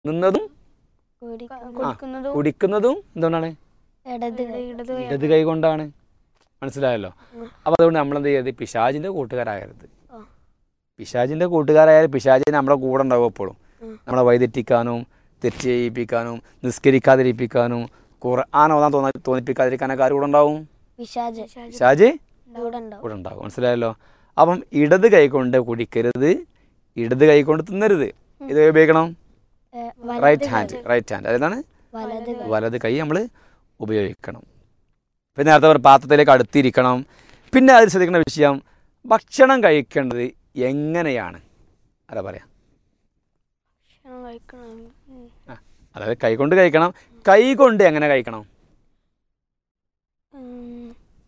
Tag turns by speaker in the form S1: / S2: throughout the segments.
S1: നിന്നതും
S2: കുടിക്കുന്നതും
S1: കുടിക്കുന്നതും എന്തുകൊണ്ടാണ്
S2: ഇടത് ഇടത്
S1: ഇടത് കൈ കൊണ്ടാണ് മനസ്സിലായല്ലോ അപ്പൊ അതുകൊണ്ട് നമ്മൾ എന്ത് ചെയ്യരുത് പിശാജിന്റെ കൂട്ടുകാരാകരുത്
S2: ആ.
S1: പിശാജിന്റെ കൂട്ടുകാരായാൽ പിശാജിന് നമ്മളെ കൂടെ ഉണ്ടാവും എപ്പോഴും
S2: ഉം. നമ്മളെ
S1: നമ്മളെ വൈതെറ്റിക്കാനും തെറ്റ് ചെയ്യിപ്പിക്കാനും നിസ്കരിക്കാതിരിപ്പിക്കാനും ഖുർആൻ ഓതാൻ തോന്നാ തോന്നിപ്പിക്കാതിരിക്കാനൊക്കെ ആര് കൂടെ ഉണ്ടാവും
S2: പിശാജ്
S1: പിശാജ്
S2: കൂടെ ഉണ്ടാവും
S1: കൂടെ ഉണ്ടാവും മനസ്സിലായല്ലോ അപ്പം ഇടത് കൈ കൊണ്ട് കുടിക്കരുത് ഇടത് കൈ കൊണ്ട് തിന്നരുത് ഇത് ഉപയോഗിക്കണം
S2: ഏ, വലത്
S1: റൈറ്റ് ഹാൻഡ് റൈറ്റ് ഹാൻഡ് അതാണ്
S2: വലത് കൈ.
S1: വലത് കൈ നമ്മൾ ഉപയോഗിക്കണം പിന്നെ നേരത്തെ പറഞ്ഞ പാത്രത്തിലേക്ക് അടുത്തിരിക്കണം പിന്നെ അതിൽ ശ്രദ്ധിക്കേണ്ട വിഷയം ഭക്ഷണം കഴിക്കേണ്ടത് എങ്ങനെയാണ് അതാ പറയാം
S2: ഭക്ഷണം കഴിക്കണം ഉം.
S1: അതായത് കൈ കൊണ്ട് കഴിക്കണം കൈ കൊണ്ട് എങ്ങനെ കഴിക്കണം
S2: ഉം.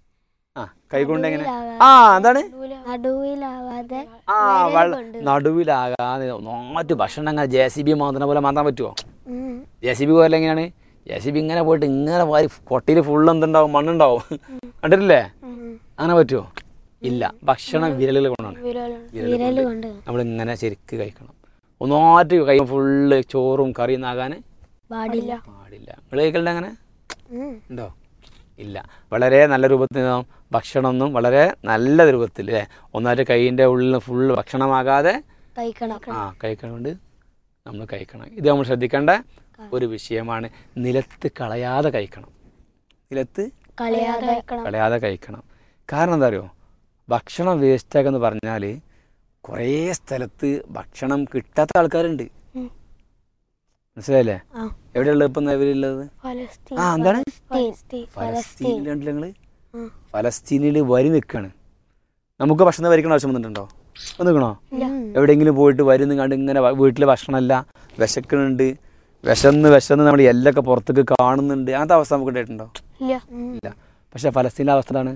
S1: ആ കൈ കൊണ്ട് എങ്ങനെ
S2: നടുവിലാകാതെ-
S1: ആ എന്താണ്
S2: നടുവിലാവാതെ
S1: ആ
S2: വിരൽ
S1: വള്ള
S2: കൊണ്ട്.
S1: നടുവിലാകാതെ ഒന്നാറ്റ് ഭക്ഷണം അങ്ങനെ ജെ സി ബി മാന്തുന്ന പോലെ മാന്താൻ പറ്റുമോ
S2: ഉം.
S1: ജെ സി ബി പോലെ എങ്ങനെയാണ് ജെ സി ബി ഇങ്ങനെ പോയിട്ട് ഇങ്ങനെ വാരി കൊട്ടയിൽ ഫുള്ള് എന്തുണ്ടാവും മണ്ണുണ്ടാവും കണ്ടിട്ടില്ലേ
S2: ഉം.
S1: അങ്ങനെ പറ്റുമോ ഇല്ല ഭക്ഷണം വിരലുകൾ കൊണ്ടാണ് വിരല്
S2: വിരൽ
S1: കൊണ്ട്
S2: കൊണ്ട്
S1: നമ്മളിങ്ങനെ ശരിക്ക് കഴിക്കണം ഒന്നാറ്റ് കൈ ഫുള്ള് ചോറും കറിയും ആകാൻ
S2: പാടില്ല
S1: പാടില്ല നിങ്ങൾ കഴിക്കലുണ്ട് അങ്ങനെ
S2: ഉം.
S1: ഉണ്ടോ ഇല്ല വളരെ നല്ല രൂപത്തിൽ നാം ഭക്ഷണമൊന്നും വളരെ നല്ല രൂപത്തിൽ അല്ലേ ഒന്നായിട്ട് കൈയിൻ്റെ ഉള്ളിൽ ഫുള്ള് ഭക്ഷണമാകാതെ
S2: കഴിക്കണം
S1: ആ കഴിക്കണോണ്ട് നമ്മൾ കഴിക്കണം ഇത് നമ്മൾ ശ്രദ്ധിക്കേണ്ട ഒരു വിഷയമാണ് നിലത്ത് കളയാതെ കഴിക്കണം നിലത്ത്
S2: കളയാതെ കഴിക്കണം
S1: കളയാതെ കഴിക്കണം കാരണം എന്താ അറിയോ ഭക്ഷണം വേസ്റ്റാക്കെന്ന് പറഞ്ഞാൽ കുറേ സ്ഥലത്ത് ഭക്ഷണം കിട്ടാത്ത ആൾക്കാരുണ്ട്
S2: ഉം.
S1: മനസ്സിലായില്ലേ
S2: ആ.
S1: എവിടെയുള്ളത് ഇപ്പം നിലവിലുള്ളത്
S2: ഫലസ്തീൻ
S1: ആ എന്താണ്
S2: ഫലസ്തീൻ ഫലസ്തീൻ
S1: ഫലസ്തീനിൽ കണ്ടില്ല നിങ്ങൾ
S2: ഉം.
S1: ഫലസ്തീനിൽ വരി നിൽക്കുകയാണ് നമുക്ക് ഭക്ഷണം വരിക്കണ ആവശ്യം വന്നിട്ടുണ്ടോ ഒന്ന് നിൽക്കണോ
S2: ഉം.
S1: എവിടെയെങ്കിലും പോയിട്ട് വരുന്ന കണ്ട് ഇങ്ങനെ വീട്ടിൽ ഭക്ഷണമല്ല വിശക്കുന്നുണ്ട് വിശന്ന് വിശന്ന് നമ്മൾ എല്ലൊക്കെ പുറത്തേക്ക് കാണുന്നുണ്ട് അങ്ങനത്തെ അവസ്ഥ നമുക്ക് ഉണ്ടായിട്ടുണ്ടോ
S2: ഇല്ല ഉം.
S1: ഇല്ല പക്ഷെ ഫലസ്തീനിലെ അവസ്ഥ എന്താണ്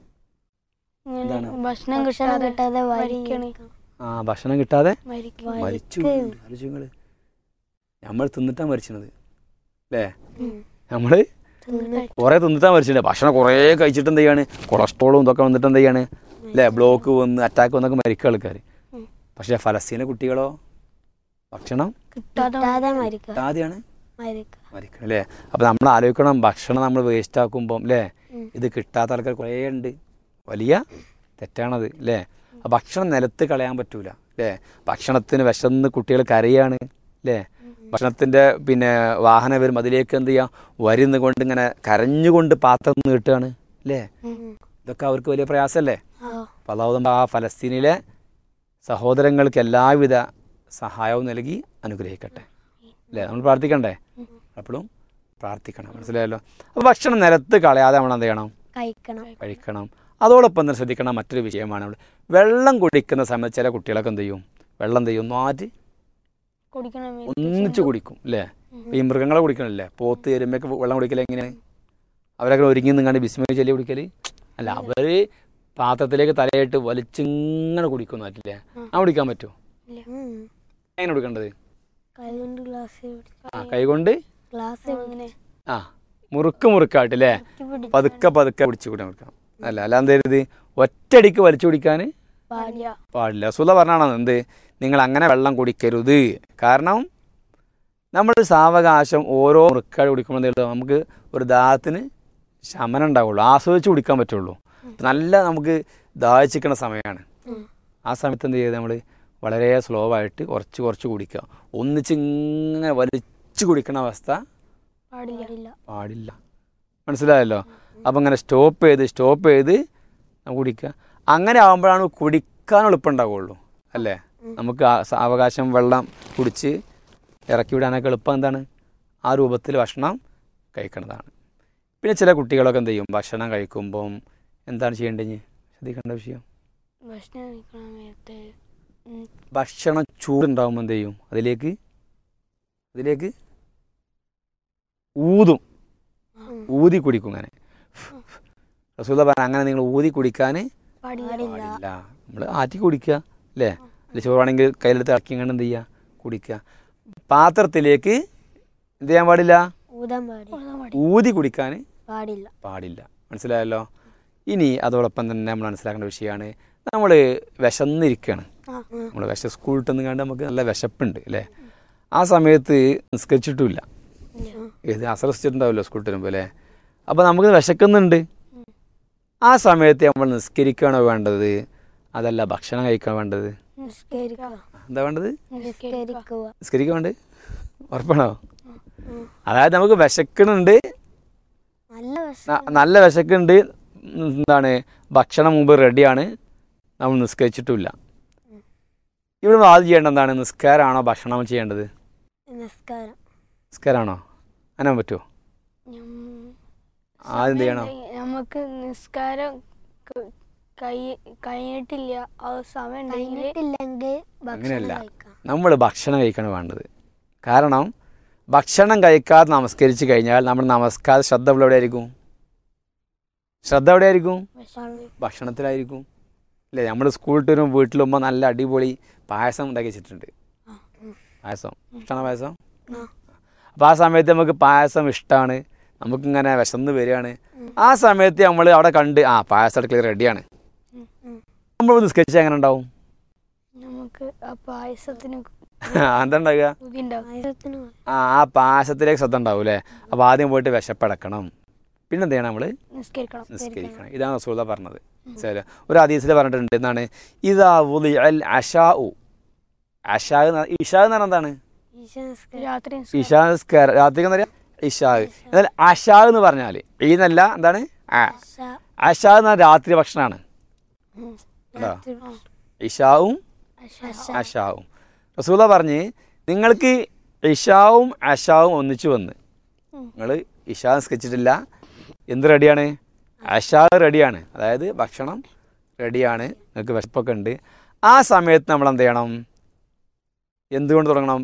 S2: ഇങ്ങനെ
S1: എന്താണ്?
S2: ഭക്ഷണം കിട്ടാതെ കിട്ടാതെ വരിക്കണേ
S1: ആ ഭക്ഷണം കിട്ടാതെ
S2: മരിക്കും
S1: മരിച്ചു ആലോചിച്ച് നിങ്ങള് നമ്മൾ തിന്നിട്ടാ മരിച്ചത് അല്ലേ നമ്മള് കുറെ തിന്നിട്ടാ മരിച്ചിട്ടുണ്ട് ഭക്ഷണം കുറേ കഴിച്ചിട്ട് എന്ത് ചെയ്യാണ് കൊളസ്ട്രോളും ഇതൊക്കെ വന്നിട്ട് എന്ത് ചെയ്യാണ് അല്ലേ ബ്ലോക്ക് വന്ന് അറ്റാക്ക് വന്നൊക്കെ മരിക്കുക ആൾക്കാർ
S2: ഉം.
S1: പക്ഷെ ഫലസ്തീനെ കുട്ടികളോ ഭക്ഷണം
S2: കിട്ടാതെ മരിക്കുക
S1: കിട്ടാതെയാണ്
S2: മരിക്കുക
S1: മരിക്കണം അല്ലേ അപ്പം നമ്മൾ ആലോചിക്കണം ഭക്ഷണം നമ്മൾ വേസ്റ്റ് ആക്കുമ്പം അല്ലേ
S2: ഉം.
S1: ഇത് കിട്ടാത്ത ആൾക്കാർ കുറേ ഉണ്ട് വലിയ തെറ്റാണത് അല്ലേ ആ ഭക്ഷണം നിലത്ത് കളയാൻ പറ്റൂല അല്ലേ ഭക്ഷണത്തിന് വിശന്ന് കുട്ടികൾ കരയാണ് അല്ലേ ഭക്ഷണത്തിൻ്റെ പിന്നെ വാഹനം വരും അതിലേക്ക് എന്ത് ചെയ്യാം വരുന്ന കൊണ്ട് ഇങ്ങനെ കരഞ്ഞുകൊണ്ട് പാത്രം നീട്ടുകയാണ് അല്ലേ ഇതൊക്കെ അവർക്ക് വലിയ പ്രയാസമല്ലേ
S2: ആ.
S1: അപ്പോൾ അതാവുമ്പോൾ ആ ഫലസ്തീനിലെ സഹോദരങ്ങൾക്ക് എല്ലാവിധ സഹായവും നൽകി അനുഗ്രഹിക്കട്ടെ അല്ലേ നമ്മൾ പ്രാർത്ഥിക്കണ്ടേ എപ്പോഴും പ്രാർത്ഥിക്കണം മനസ്സിലായല്ലോ അപ്പോൾ ഭക്ഷണം നിലത്ത് കളയാതെ നമ്മൾ എന്ത് ചെയ്യണം
S2: കഴിക്കണം
S1: കഴിക്കണം അതോടൊപ്പം തന്നെ ശ്രദ്ധിക്കണം മറ്റൊരു വിഷയമാണ് നമ്മൾ വെള്ളം കുടിക്കുന്ന സമയത്ത് ചില കുട്ടികളൊക്കെ എന്ത് ചെയ്യും വെള്ളം എന്ത് ചെയ്യും ഒന്നാറ്റ്
S2: കുടിക്കണം
S1: ഒന്നിച്ച് കുടിക്കും അല്ലേ ഇപ്പൊ ഈ മൃഗങ്ങളെ കുടിക്കണല്ലേ പോത്ത് എരുമയൊക്കെ വെള്ളം കുടിക്കൽ എങ്ങനെയാണ് അവരൊക്കെ ഒരുങ്ങി നിങ്ങാണ്ട് ബിസ്മി ചൊല്ലി കുടിക്കല് അല്ല അവര് പാത്രത്തിലേക്ക് തലയിട്ട് വലിച്ചിങ്ങനെ കുടിക്കുന്നു പറ്റില്ലേ ആ കുടിക്കാൻ പറ്റുമോ എങ്ങനെ കുടിക്കേണ്ടത്
S2: കൈകൊണ്ട് ഗ്ലാസ്
S1: ആ കൈകൊണ്ട്
S2: ഗ്ലാസ് ഇങ്ങനെ
S1: ആ മുറുക്ക് മുറുക്കായിട്ട് അല്ലേ പതുക്കെ പതുക്കെ പിടിച്ചു കൂടാൻ കൊടുക്കണം അല്ല അല്ല എന്തരുത് ഒറ്റയടിക്ക് വലിച്ചു കുടിക്കാൻ
S2: പാടില്ല
S1: പാടില്ല സുല പറഞ്ഞാണ് എന്ത് നിങ്ങൾ അങ്ങനെ വെള്ളം കുടിക്കരുത് കാരണം നമ്മൾ സാവകാശം ഓരോ മുറുക്കാട് കുടിക്കുമ്പോൾ എന്ത് ചെയ്യും? നമുക്ക് ഒരു ദാഹത്തിന് ശമനം ഉണ്ടാവുള്ളൂ ആസ്വദിച്ച് കുടിക്കാൻ പറ്റുള്ളൂ നല്ല നമുക്ക് ദാഹിച്ചിരിക്കുന്ന സമയമാണ്
S2: ഉം.
S1: ആ സമയത്ത് എന്ത് ചെയ്ത് നമ്മൾ വളരെ സ്ലോ ആയിട്ട് കുറച്ച് കുറച്ച് കുടിക്കുക ഒന്നിച്ച് ഇങ്ങനെ വലിച്ചു കുടിക്കുന്ന അവസ്ഥ
S2: പാടില്ല
S1: പാടില്ല മനസ്സിലായല്ലോ അപ്പം ഇങ്ങനെ സ്റ്റോപ്പ് ചെയ്ത് സ്റ്റോപ്പ് ചെയ്ത് നമുക്ക് കുടിക്കുക അങ്ങനെ ആകുമ്പോഴാണ് കുടിക്കാൻ എളുപ്പമുണ്ടാവുള്ളൂ അല്ലേ നമുക്ക് ആ സാവകാശം വെള്ളം കുടിച്ച് ഇറക്കി വിടാനൊക്കെ എളുപ്പം എന്താണ് ആ രൂപത്തിൽ ഭക്ഷണം കഴിക്കുന്നതാണ് പിന്നെ ചില കുട്ടികളൊക്കെ എന്ത് ചെയ്യും ഭക്ഷണം കഴിക്കുമ്പം എന്താണ് ചെയ്യേണ്ടത് ശ്രദ്ധിക്കേണ്ട വിഷയം
S2: ഭക്ഷണം കഴിക്കണ നേരത്തെ ഉം,
S1: ഭക്ഷണം ചൂടുണ്ടാകുമ്പോൾ എന്ത് ചെയ്യും അതിലേക്ക് അതിലേക്ക് ഊതും
S2: ഉം.
S1: ഊതി കുടിക്കും അങ്ങനെ റസൂല പറഞ്ഞ അങ്ങനെ നിങ്ങൾ ഊതി കുടിക്കാൻ
S2: പാടില്ല
S1: പാടില്ല നമ്മൾ ആറ്റി കുടിക്കുക അല്ലേ അല്ല ചോറാണെങ്കിൽ കയ്യിലെടുത്ത് ഇറക്കി ഇങ്ങനെ എന്ത് ചെയ്യുക കുടിക്കുക പാത്രത്തിലേക്ക് എന്ത് ചെയ്യാൻ പാടില്ല
S2: ഊതാൻ പാടില്ല
S1: ഊതി കുടിക്കാൻ
S2: പാടില്ല
S1: പാടില്ല മനസ്സിലായല്ലോ ഇനി അതോടൊപ്പം തന്നെ നമ്മൾ മനസ്സിലാക്കേണ്ട വിഷയമാണ് നമ്മൾ വിശന്നിരിക്കുകയാണ്
S2: ആ
S1: നമ്മൾ വിശ സ്കൂളിൽ നിന്ന് കണ്ട് നമുക്ക് നല്ല വിശപ്പുണ്ട് അല്ലേ ആ സമയത്ത് നിസ്കരിച്ചിട്ടുമില്ല ഏത് അസറസിച്ചിട്ടുണ്ടാവില്ലോ സ്കൂൾ വരുമ്പോൾ അല്ലേ അപ്പോൾ നമുക്ക് വിശക്കുന്നുണ്ട് ആ സമയത്ത് നമ്മൾ നിസ്കരിക്കുകയാണോ വേണ്ടത് അതല്ല ഭക്ഷണം കഴിക്കാൻ വേണ്ടത്
S2: നിസ്കരിക്കുക
S1: എന്താ വേണ്ടത്
S2: നിസ്കരിക്കുക
S1: നിസ്കരിക്കാൻ വേണ്ടത് ഉറപ്പാണോ അതായത് നമുക്ക് വിശക്കുന്നുണ്ട്
S2: നല്ല വിശ
S1: ന- നല്ല വിശക്കുണ്ട് എന്താണ് ഭക്ഷണം മുമ്പ് റെഡിയാണ് നമ്മൾ നിസ്കരിച്ചിട്ടുമില്ല ഇവിടെ നമ്മൾ ആദ്യം ചെയ്യേണ്ടത് എന്താണ് നിസ്കാരമാണോ ഭക്ഷണം ചെയ്യേണ്ടത്
S2: നിസ്കാരം
S1: നിസ്കാരമാണോ അങ്ങനെ പറ്റുമോ ആദ്യം എന്ത് ചെയ്യണം
S3: നമുക്ക് നിസ്കാരം ക- കഴി- കഴിഞ്ഞിട്ടില്ല ആ സമയം ഉണ്ടെങ്കിൽ
S2: കഴിഞ്ഞിട്ടില്ലെങ്കിൽ ഭക്ഷണം
S1: അങ്ങനെയല്ല.
S2: കഴിക്കാം
S1: നമ്മൾ ഭക്ഷണം കഴിക്കണം വേണ്ടത് കാരണം ഭക്ഷണം കഴിക്കാതെ നമസ്കരിച്ച് കഴിഞ്ഞാൽ നമ്മുടെ നമസ്കാര ശ്രദ്ധ ഇവിടെ എവിടെയായിരിക്കും ശ്രദ്ധ എവിടെയായിരിക്കും ഭക്ഷണത്തിലായിരിക്കും അല്ലേ നമ്മൾ സ്കൂളിൽ വരുമ്പോൾ വീട്ടിലുമ്പോൾ നല്ല അടിപൊളി പായസം ഉണ്ടാക്കി വെച്ചിട്ടുണ്ട് പായസം ഇഷ്ടമാണോ പായസം
S2: ആ.
S1: അപ്പോൾ ആ സമയത്ത് നമുക്ക് പായസം ഇഷ്ടമാണ് നമുക്കിങ്ങനെ വിശന്ന് വരികയാണ് ആ സമയത്ത് നമ്മൾ അവിടെ കണ്ട് ആ പായസം അടുക്കള റെഡിയാണ് നമ്മൾ നിസ്കരിച്ചാൽ എങ്ങനെ ഉണ്ടാവും
S3: നമുക്ക് ആ പായസത്തിന്
S1: എന്താ ഉണ്ടാകുക
S3: ബുദ്ധി ഉണ്ടാവും
S2: പായസത്തിന്
S1: ആ ആ പായസത്തിലേക്ക് ശ്രദ്ധ ഉണ്ടാവും അല്ലേ അപ്പോൾ ആദ്യം പോയിട്ട് വിശപ്പടക്കണം പിന്നെ എന്ത് ചെയ്യണം നമ്മൾ
S3: നിസ്കരിക്കണം
S1: നിസ്കരിക്കണം ഇതാണ് റസൂല പറഞ്ഞത് ശരി ഒരു ഹദീസിൽ പറഞ്ഞിട്ടുണ്ട് എന്താണ് ഇതാ വുളി അൽ അഷാഉ അഷാ ഇഷാ എന്ന് പറഞ്ഞാൽ എന്താണ്
S2: ഈശ നിസ്കാരം
S3: രാത്രി
S1: ഇഷാ നിസ്കാരം രാത്രിക്ക് എന്താ പറയുക ഇഷാ എന്നാൽ അഷാ എന്ന് പറഞ്ഞാൽ ഈ എന്നല്ല എന്താണ് ആ
S2: ആശ-
S1: അഷാ എന്ന് പറഞ്ഞാൽ രാത്രി ഭക്ഷണമാണ് കേട്ടോ
S2: രാത്രി
S1: ഇഷാവും
S2: ആശ.
S1: അഷാവും റസൂല പറഞ്ഞ് നിങ്ങൾക്ക് ഇഷാവും അഷാവും ഒന്നിച്ചു വന്ന് നിങ്ങൾ ഇഷാ നിസ്കരിച്ചിട്ടില്ല എന്ത് റെഡിയാണ് അഷാ റെഡിയാണ് അതായത് ഭക്ഷണം റെഡിയാണ് നിങ്ങൾക്ക് വിശപ്പൊക്കെ ഉണ്ട് ആ സമയത്ത് നമ്മൾ എന്ത് ചെയ്യണം എന്തുകൊണ്ട് തുടങ്ങണം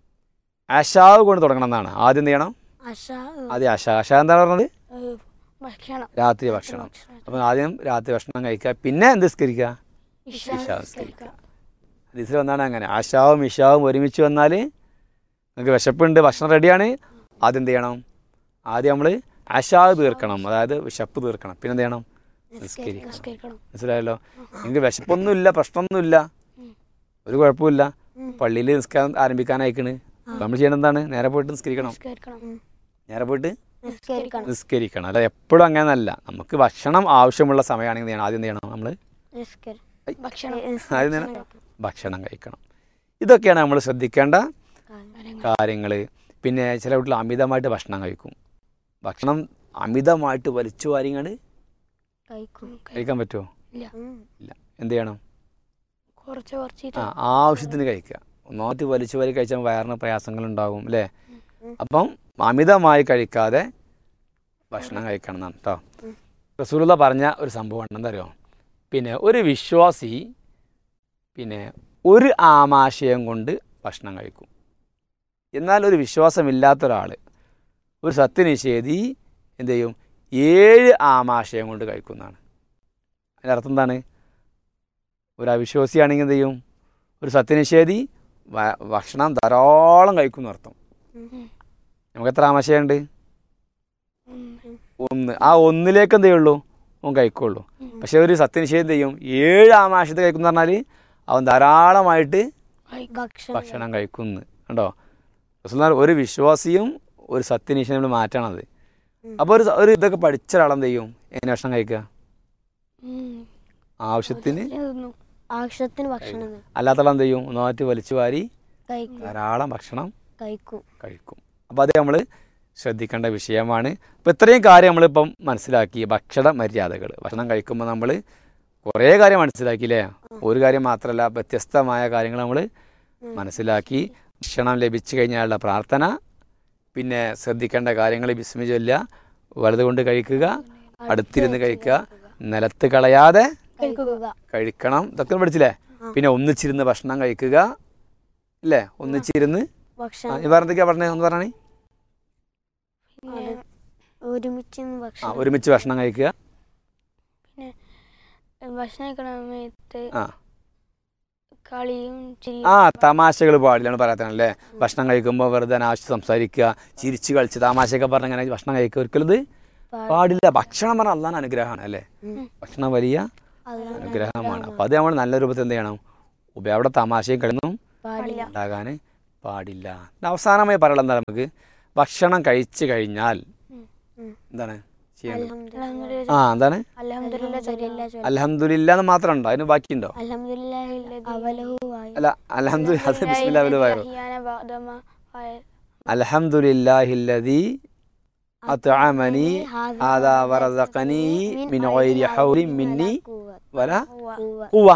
S1: അഷാവ് കൊണ്ട് തുടങ്ങണം എന്നാണ് ആദ്യം എന്ത് ചെയ്യണം
S2: ആശ
S1: ആദ്യം അഷ അഷ എന്താണ് പറഞ്ഞത്
S3: ഏഹ്, ഭക്ഷണം
S1: രാത്രി ഭക്ഷണം അപ്പം ആദ്യം രാത്രി ഭക്ഷണം കഴിക്കുക പിന്നെ എന്ത് നിസ്കരിക്കുക
S3: ഇഷ
S1: ഇഷ നിസ്കരിക്കുക ഹദീസിൽ വന്നാണ് അങ്ങനെ ആശാവും ഇഷാവും ഒരുമിച്ച് വന്നാൽ നിങ്ങൾക്ക് വിശപ്പുണ്ട് ഭക്ഷണം റെഡിയാണ് ആദ്യം എന്ത് ചെയ്യണം ആദ്യം നമ്മൾ ആശാവ് തീർക്കണം അതായത് വിശപ്പ് തീർക്കണം പിന്നെ എന്ത് ചെയ്യണം നിസ്കരിക്കണം
S3: നിസ്കരിക്കണം
S1: മനസ്സിലായല്ലോ നിങ്ങൾക്ക് വിശപ്പൊന്നുമില്ല പ്രശ്നമൊന്നുമില്ല ഒരു കുഴപ്പമില്ല പള്ളിയിൽ നിസ്കാരം ആരംഭിക്കാനായിക്കണ് അപ്പം നമ്മൾ ചെയ്യണം എന്താണ് നേരെ പോയിട്ട് നിസ്കരിക്കണം
S3: നിസ്കരിക്കണം
S1: നേരെ പോയിട്ട്
S2: നിസ്കരിക്കണം
S1: നിസ്കരിക്കണം അല്ല എപ്പോഴും അങ്ങനെയല്ല നമുക്ക് ഭക്ഷണം ആവശ്യമുള്ള സമയമാണെങ്കിൽ എന്ത് ചെയ്യണം ആദ്യം എന്ത് ചെയ്യണം നമ്മൾ
S2: നിസ്കരി
S3: ഭക്ഷണം
S1: ആദ്യം എന്ത് ചെയ്യണം ഭക്ഷണം കഴിക്കണം ഇതൊക്കെയാണ് നമ്മൾ ശ്രദ്ധിക്കേണ്ട കാര്യങ്ങൾ പിന്നെ ചില വീട്ടിൽ അമിതമായിട്ട് ഭക്ഷണം കഴിക്കും ഭക്ഷണം അമിതമായിട്ട് വലിച്ചു വാരിങ്ങാണ്ട്
S2: കഴിക്കും
S1: കഴിക്കാൻ പറ്റുമോ
S3: ഇല്ല
S2: ഉം.
S1: ഇല്ല എന്ത് ചെയ്യണം
S3: കുറച്ച് കുറച്ച്
S1: ആ ആവശ്യത്തിന് കഴിക്കുക ഒന്നാമത് വലിച്ചു വാരി കഴിച്ചാൽ വയറിന് പ്രയാസങ്ങൾ ഉണ്ടാകും അല്ലേ അപ്പം അമിതമായി കഴിക്കാതെ ഭക്ഷണം കഴിക്കണം എന്നാണ് കേട്ടോ റസൂലുള്ള പറഞ്ഞ ഒരു സംഭവം എന്താ അറിയോ പിന്നെ ഒരു വിശ്വാസി പിന്നെ ഒരു ആമാശയം കൊണ്ട് ഭക്ഷണം കഴിക്കും എന്നാൽ ഒരു വിശ്വാസമില്ലാത്ത ഒരാൾ ഒരു സത്യനിഷേധി എന്ത് ചെയ്യും ഏഴ് ആമാശയം കൊണ്ട് കഴിക്കുന്നതാണ് അതിൻ്റെ അർത്ഥം എന്താണ് ഒരു അവിശ്വാസിയാണെങ്കിൽ എന്ത് ചെയ്യും ഒരു സത്യനിഷേധി വ- ഭക്ഷണം ധാരാളം കഴിക്കും എന്നർത്ഥം നമുക്ക് എത്ര ആമാശയുണ്ട് ഒന്ന് ആ ഒന്നിലേക്ക് എന്ത് ചെയ്യുള്ളൂ അവൻ കഴിക്കുള്ളൂ പക്ഷെ ഒരു സത്യനിഷേധം എന്ത് ചെയ്യും ഏഴ് ആമാശത്ത് കഴിക്കുന്ന പറഞ്ഞാൽ അവൻ ധാരാളമായിട്ട്
S2: ഭക്ഷണം
S1: ഭക്ഷണം കഴിക്കുന്നു കണ്ടോ റസൂലുള്ളാഹി ഒരു വിശ്വാസിയും ഒരു സത്യനിഷേധം നമ്മൾ മാറ്റണത് അപ്പോൾ ഒരു ഒരു ഇതൊക്കെ പഠിച്ച ഒരാളെന്ത് ചെയ്യും എങ്ങനെ ഭക്ഷണം കഴിക്കുക ആവശ്യത്തിന്
S3: തിന്നു
S2: ആവശ്യത്തിന് ഭക്ഷണം കഴിക്കും.
S1: അല്ലാത്തയാൾ എന്ത് ചെയ്യും ഒന്നായിട്ട് വലിച്ചു വാരി
S2: കഴിക്കും
S1: ധാരാളം ഭക്ഷണം
S2: കഴിക്കും
S1: കഴിക്കും അപ്പോൾ അത് നമ്മൾ ശ്രദ്ധിക്കേണ്ട വിഷയമാണ് അപ്പോൾ ഇത്രയും കാര്യം നമ്മളിപ്പം മനസ്സിലാക്കി ഭക്ഷണ മര്യാദകൾ ഭക്ഷണം കഴിക്കുമ്പോൾ നമ്മൾ കുറേ കാര്യം മനസ്സിലാക്കിയില്ലേ ഒരു കാര്യം മാത്രമല്ല വ്യത്യസ്തമായ കാര്യങ്ങൾ നമ്മൾ മനസ്സിലാക്കി ഭക്ഷണം ലഭിച്ചു കഴിഞ്ഞാലുള്ള പ്രാർത്ഥന പിന്നെ ശ്രദ്ധിക്കേണ്ട കാര്യങ്ങൾ ബിസ്മി ചൊല്ലുക വലതുകൊണ്ട് കഴിക്കുക അടുത്തിരുന്ന് കഴിക്കുക നിലത്ത് കളയാതെ
S2: കഴിക്കുക
S1: കഴിക്കണം ഇതൊക്കെ പഠിച്ചില്ലേ പിന്നെ ഒന്നിച്ചിരുന്ന് ഭക്ഷണം കഴിക്കുക ഇല്ലേ ഒന്നിച്ചിരുന്ന് ആ,
S2: ഭക്ഷണം
S1: ഈ വേറെ എന്തൊക്കെയാ പറഞ്ഞേ ഒന്ന് പറഞ്ഞേ
S3: പിന്നെ
S2: ഒരുമിച്ച് നിന്ന്
S1: ആ
S2: ഭക്ഷണം
S1: ഒരുമിച്ച് ഭക്ഷണം കഴിക്കുക
S3: ഭക്ഷണം കഴിക്കണ സമയത്ത്
S1: ആ
S3: കളിയും ചിരിയും
S1: ആ തമാശകൾ പാടില്ലാണ് പറയാത്തല്ലേ ഭക്ഷണം കഴിക്കുമ്പോൾ വെറുതെ അനാവശ്യം സംസാരിക്കുക ചിരിച്ച് കളിച്ച് തമാശയൊക്കെ പറഞ്ഞ് അങ്ങനെ ഭക്ഷണം കഴിക്കുക ഒരിക്കലും ഇത് പാടില്ല ഭക്ഷണം പറഞ്ഞാൽ അള്ളാൻ അനുഗ്രഹമാണ് അല്ലേ ഭക്ഷണം വലിയ
S2: അതാണ്
S1: അനുഗ്രഹമാണ് അപ്പം അത് നമ്മൾ നല്ല രൂപത്തിൽ എന്ത് ചെയ്യണം ഉപ അവിടെ തമാശയും കളിയൊന്നും
S2: പാടില്ല
S1: ഉണ്ടാകാൻ പാടില്ല പിന്നെ അവസാനമായി പറയാനുള്ള എന്താ നമുക്ക് ഭക്ഷണം കഴിച്ചു കഴിഞ്ഞാൽ
S2: ഉം.
S1: എന്താണ് ചെയ്യേണ്ടത്
S2: അൽഹംദുലില്ലാ
S1: ആ എന്താണ്
S3: അലഹമുല്ല
S2: അൽഹംദുലില്ലാ ചൊല്ലി.
S1: അലഹമുല്ല എന്ന് മാത്രം ഉണ്ടോ അതിന് ബാക്കിയുണ്ടോ
S2: അൽഹംദുലില്ലാഹി അവലഹു വായി.
S1: അല്ല അലഹമുല്ല അത് ബിസ്മില്ലാ വലു വയറു അൽഹംദുലില്ലാഹില്ലദി അത്അമനി ആദാ വറസഖനി മിൻ ഗൈരി ഹൗലിൻ മിന്നി വല
S2: ഖുവ്വ.
S1: ഖുവ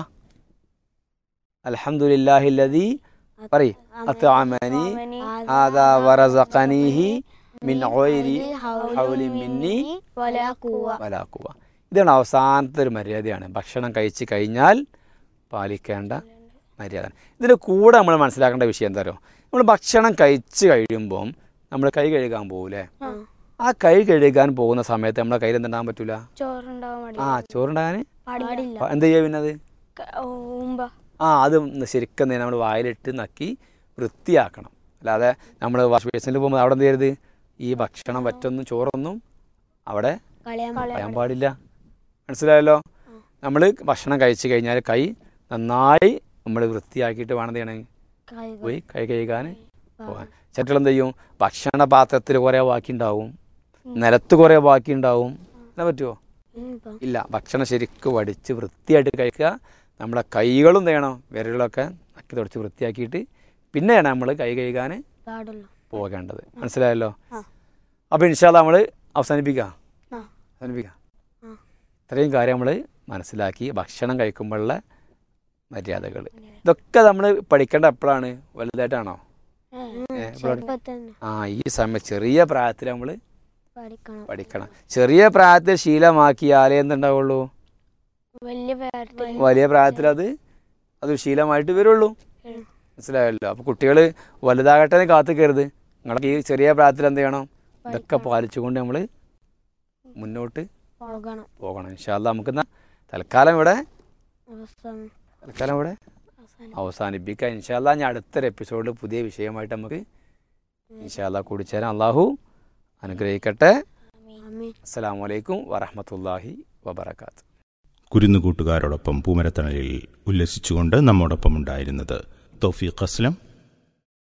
S1: അൽഹംദുലില്ലാഹില്ലദി പറയ് അത്അമനി ആദാ വറസഖനിഹി മിൻ ഗൈരി ഹൗലിൻ മിന്നി
S2: വലാ ഖുവ്വ.
S1: വല ഖുവ ഇതാണ് അവസാനത്തെ ഒരു മര്യാദയാണ് ഭക്ഷണം കഴിച്ച് കഴിഞ്ഞാൽ പാലിക്കേണ്ട മര്യാദ ഇതിൻ്റെ കൂടെ നമ്മൾ മനസ്സിലാക്കേണ്ട വിഷയം എന്താ പറയുക നമ്മൾ ഭക്ഷണം കഴിച്ച് കഴിയുമ്പം നമ്മൾ കൈ കഴുകാൻ പോകൂലേ ആ കൈ കഴുകാൻ പോകുന്ന സമയത്ത് നമ്മളെ കയ്യിൽ എന്തുണ്ടാകാൻ പറ്റൂല
S3: ചോറുണ്ടാവാൻ
S1: ആ ചോറുണ്ടാകാൻ
S2: പാടില്ല.
S1: എന്താ ചെയ്യുക പിന്നെ അത്
S3: ഉമ്പ
S1: ആ അത് ശരിക്കും നമ്മൾ വായിലിട്ട് നക്കി വൃത്തിയാക്കണം അല്ലാതെ നമ്മൾ വാഷ് ബേസിനിൽ പോകുമ്പോൾ അവിടെ എന്ത് ചെയ്യരുത് ഈ ഭക്ഷണം പറ്റൊന്നും ചോറൊന്നും അവിടെ
S2: കളയാൻ
S1: കളയാൻ പാടില്ല മനസ്സിലായല്ലോ നമ്മൾ ഭക്ഷണം കഴിച്ചു കഴിഞ്ഞാൽ കൈ നന്നായി നമ്മൾ വൃത്തിയാക്കിയിട്ട് വേണം എന്ത് ചെയ്യണം
S2: കൈകൾ
S1: പോയി കൈ കഴുകാൻ പോകാൻ ചേട്ടൽ എന്ത് ചെയ്യും ഭക്ഷണ പാത്രത്തിൽ കുറേ ബാക്കി ഉണ്ടാവും നിലത്ത് കുറേ ബാക്കി ഉണ്ടാവും അങ്ങനെ പറ്റുമോ
S2: ഇപ്പം
S1: ഇല്ല ഭക്ഷണം ശരിക്കും വടിച്ച് വൃത്തിയായിട്ട് കഴിക്കുക നമ്മുടെ കൈകളും എന്ത് ചെയ്യണം വിരലുകളൊക്കെ നക്കി തുടച്ച് വൃത്തിയാക്കിയിട്ട് പിന്നെയാണ് നമ്മൾ കൈ കഴുകാൻ
S2: പാടുള്ളൂ
S1: പോകേണ്ടത് മനസ്സിലായല്ലോ
S3: ആ.
S1: അപ്പോൾ ഇൻഷാല്ല നമ്മൾ അവസാനിപ്പിക്കാം
S3: ആ.
S1: അവസാനിപ്പിക്കാം
S2: ആ.
S1: ഇത്രയും കാര്യം നമ്മൾ മനസ്സിലാക്കി ഭക്ഷണം കഴിക്കുമ്പോഴുള്ള മര്യാദകൾ ഇതൊക്കെ നമ്മൾ പഠിക്കേണ്ട എപ്പോഴാണ് വലുതായിട്ടാണോ
S2: ഉം,
S1: ഏ, ഇവിടെ-
S2: ചെറുപ്പം തന്നെ
S1: ആ ഈ സമയം ചെറിയ പ്രായത്തിൽ നമ്മൾ
S2: പഠിക്കണം
S1: പഠിക്കണം ചെറിയ പ്രായത്തിൽ ശീലമാക്കിയാലേ എന്തുണ്ടാവുള്ളൂ
S3: വലിയ പേരത്തിൽ
S1: വലിയ പ്രായത്തിൽ അത് അതൊരു ശീലമായിട്ട് വരുള്ളൂ
S3: ഉം.
S1: മനസ്സിലായല്ലോ അപ്പോൾ കുട്ടികൾ വലുതാകട്ടെ എന്ന് കാത്തിക്കരുത് നിങ്ങൾക്ക് ഈ ചെറിയ പ്രായത്തിൽ എന്ത് ചെയ്യണം ഇതൊക്കെ പാലിച്ചുകൊണ്ട് നമ്മൾ മുന്നോട്ട്
S2: പോകണം
S1: പോകണം ഇൻഷാല്ല നമുക്കിന്ന് തൽക്കാലം ഇവിടെ
S2: അവസാനം
S1: തൽക്കാലം ഇവിടെ
S3: അവസാനം
S1: അവസാനിപ്പിക്കാം ഇൻഷാല്ല ഞാൻ അടുത്തൊരു എപ്പിസോഡിൽ പുതിയ വിഷയമായിട്ട് നമുക്ക് ഇൻഷാല്ല കൂടിച്ചേരാം അള്ളാഹു അനുഗ്രഹിക്കട്ടെ
S2: ആമീൻ
S1: അസ്സാം വലൈക്കും വറഹമത്തല്ലാഹി വബർക്കാത്ത്
S4: കുരുന്നുകൂട്ടുകാരോടൊപ്പം പൂമരത്തണലിൽ ഉല്ലസിച്ചുകൊണ്ട് നമ്മോടൊപ്പം ഉണ്ടായിരുന്നത് തൗഫീഖ് അസ്ലം